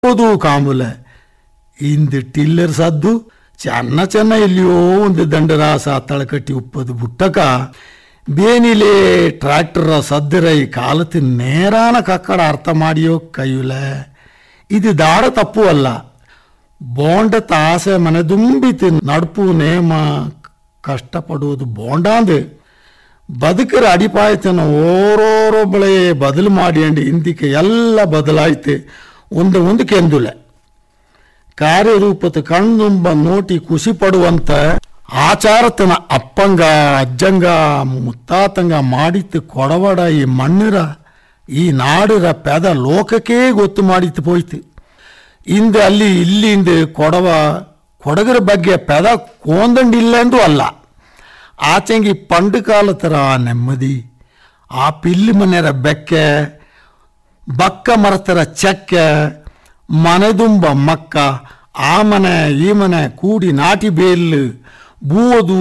ಓದು ಕಾಂಬುಲ ಇಂದು ಟಿಲ್ಲರ್ ಸದ್ದು ಚೆನ್ನ ಚೆನ್ನ ಎಲ್ಲಿಯೋ ಒಂದು ದಂಡರಾಸ ತಳಕಟ್ಟಿ ಉಪ್ಪದು ಬುಟ್ಟಕ ಬೇನಿಲೆ ಟ್ರಾಕ್ಟರ ಸದ್ದಿರ ಈ ಕಾಲത്ത് നേരാന കക്കട അർത്ഥം മാടിയോ കയ്യൂല ഇത് ದಾರ ತಪ್ಪು ಅಲ್ಲ ಬೋಂಡತ ಆಸೆ ಮನೆದುಂಬಿತು ನಡುಪು ನೇಮ ಕಷ್ಟಪಡುವುದು ಬೋಂಡಾಂದು ಬದುಕರ ಅಡಿಪಾಯತನ ಓರೋರೊಬ್ಬಳೇ ಬದಲು ಮಾಡಿ ಅಂಡಿ ಇಂದಿಕೆ ಎಲ್ಲ ಬದಲಾಯ್ತು ಒಂದು ಒಂದು ಕೆಂದುಲ ಕಾರ್ಯರೂಪದ ಕಣ್ತುಂಬ ನೋಟಿ ಖುಷಿ ಪಡುವಂತ ಆಚಾರತನ ಅಪ್ಪಂಗ ಅಜ್ಜಂಗ ಮುತ್ತಾತಂಗ ಮಾಡಿತ್ತು ಕೊಡವಡ ಈ ಮಣ್ಣಿರ ಈ ನಾಡಿರ ಪೆದ ಲೋಕಕ್ಕೇ ಗೊತ್ತು ಮಾಡಿತ್ತು ಪೋಯ್ತು ಇಂದು ಅಲ್ಲಿ ಇಲ್ಲಿಂದ ಕೊಡವ ಕೊಡಗರ ಬಗ್ಗೆ ಪೆದ ಕೋಂದಂಡಿಲ್ಲ ಎಂದು ಅಲ್ಲ ಆಚೆಂಗಿ ಪಂಡು ಕಾಲ ಥರ ಆ ನೆಮ್ಮದಿ ಆ ಪಿಲ್ಲಿ ಮನೆಯರ ಬೆಕ್ಕೆ ಬಕ್ಕ ಮರತರ ಚಕ್ಕೆ ಮನೆದುಂಬ ಮಕ್ಕ ಆ ಮನೆ ಈ ಮನೆ ಕೂಡಿ ನಾಟಿ ಬೇಲು ಬೂವದು